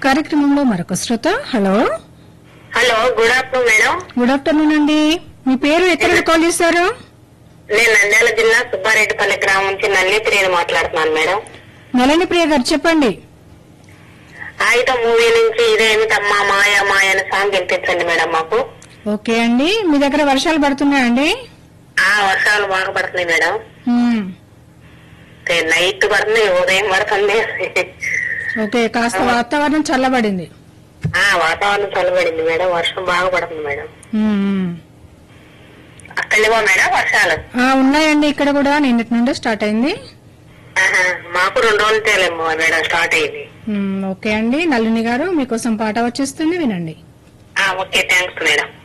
కార్యక్రమంలో మరొక శ్రోత hello hello good afternoon madam good afternoon అండి మీ పేరు ఎక్కడ నుండి కాల్ చేశారు నేను నంద్యాల జిల్లా సుబ్బారెడ్డిపల్లి గ్రామం నుంచి నల్లిప్రియని మాట్లాడుతున్నాను మేడం నళని ప్రియ గారు చెప్పండి ఆయుధ మూవీ నుంచి ఇదేమిటమ్మా మాయా మాయ అనే సాంగ్ వినిపించండి మేడం మాకు ఓకే అండి మీ దగ్గర వర్షాలు పడుతున్నాయండి ఆ వర్షాలు బాగా పడుతున్నాయి మేడం మ్మ్. అంటే నైట్ పడుతుంది ఉదయం పడుతుంది ఓకే కాస్త వాతావరణం చల్లబడింది ఆ వాతావరణం చల్లబడింది మేడం వర్షం బాగా పడుతుంది మేడం మ్మ్, మ్మ్. అక్కడ లేవా మేడం వర్షాలు ఆ, ఉన్నాయండి ఇక్కడ కూడా నిన్నటి నుండి స్టార్ట్ అయింది ఆహా, మాకు రెండు రోజులు తేలేమో మేడం స్టార్ట్ అయింది మ్మ్, ఓకే అండి నళిని గారు మీకోసం పాట వచ్చేస్తుంది వినండి ఆ, ఓకే థ్యాంక్స్ మేడం